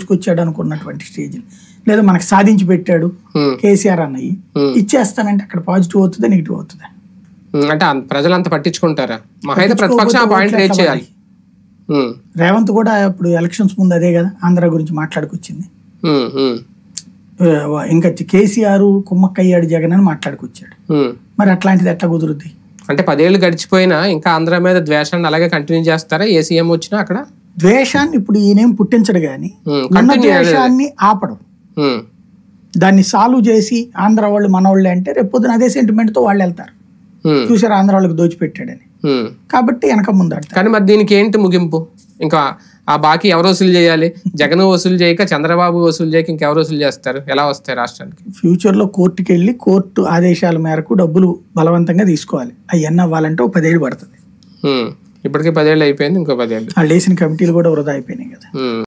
దోచుకొచ్చాడు అనుకున్నటువంటి స్టేజ్ లేదా మనకు సాధించి పెట్టాడు ఉమ్, కేసీఆర్ అన్నయ్యి Hmm. ఇచ్చేస్తానంటే అక్కడ పాజిటివ్ అవుతుందా నెగిటివ్ అవుతుందా ఉమ్, అంటే అంత- ప్రజలంతా పట్టించుకుంటారా మహా అయితే ప్రతిపక్షం ఆ పాయింట్ రేజ్ చేయాలి ఉమ్, రేవంత్ కూడా ఇప్పుడు ఎలక్షన్స్ ముందు అదే కదా ఆంధ్ర గురించి మాట్లాడుకొచ్చింది ఉమ్, ఉమ్, ఆ, ఇంకా కేసీఆర్ కుమ్మక్కయ్యాడు జగన్ అని మాట్లాడుకొచ్చాడు ఉమ్. మరి అట్లాంటిది ఎట్లా కుదురుద్ది అంటే పదేళ్ళు గడిచిపోయినా ఇంకా ఆంధ్ర మీద ద్వేషాన్ని అలాగే కంటిన్యూ చేస్తారా ఏ సీఎం వచ్చినా అక్కడ ద్వేషాన్ని ఇప్పుడు ఈయనేం పుట్టించడు కానీ Hmm, ఉన్న continue ద్వేషాన్ని ఆపడం ఉమ్, దాన్ని సాల్వ్ చేసి ఆంధ్ర వాళ్ళు మన వాళ్ళే అంటే రేపు పొద్దున అదే sentiment తో వాళ్ళు వెళ్తారు ఉమ్, చూసారు ఆంధ్ర వాళ్ళకి దోచిపెట్టాడని ఉమ్. కాబట్టి వెనక ముందు ఆడతారు కానీ మరి దీనికి ఏంటి ముగింపు ఇంకా ఆ బాకీ ఎవరు వసూలు చేయాలి జగన్ వసూలు చేయక చంద్రబాబు వసూలు చేయక ఇంకెవరు వసూలు చేస్తారు ఎలా వస్తాయి రాష్ట్రానికి ఫ్యూచర్ లో కోర్టుకి వెళ్ళి కోర్టు ఆదేశాల మేరకు డబ్బులు బలవంతంగా తీసుకోవాలి అవన్నీ అవ్వాలంటే ఒక పదేళ్ళు పడుతుంది ఉమ్, ఇప్పటికే పదేళ్ళు అయిపోయింది ఇంకో పదేళ్ళు వాళ్ళు వేసిన కమిటీలు కూడా వృధా అయిపోయినాయి కదా ఉమ్.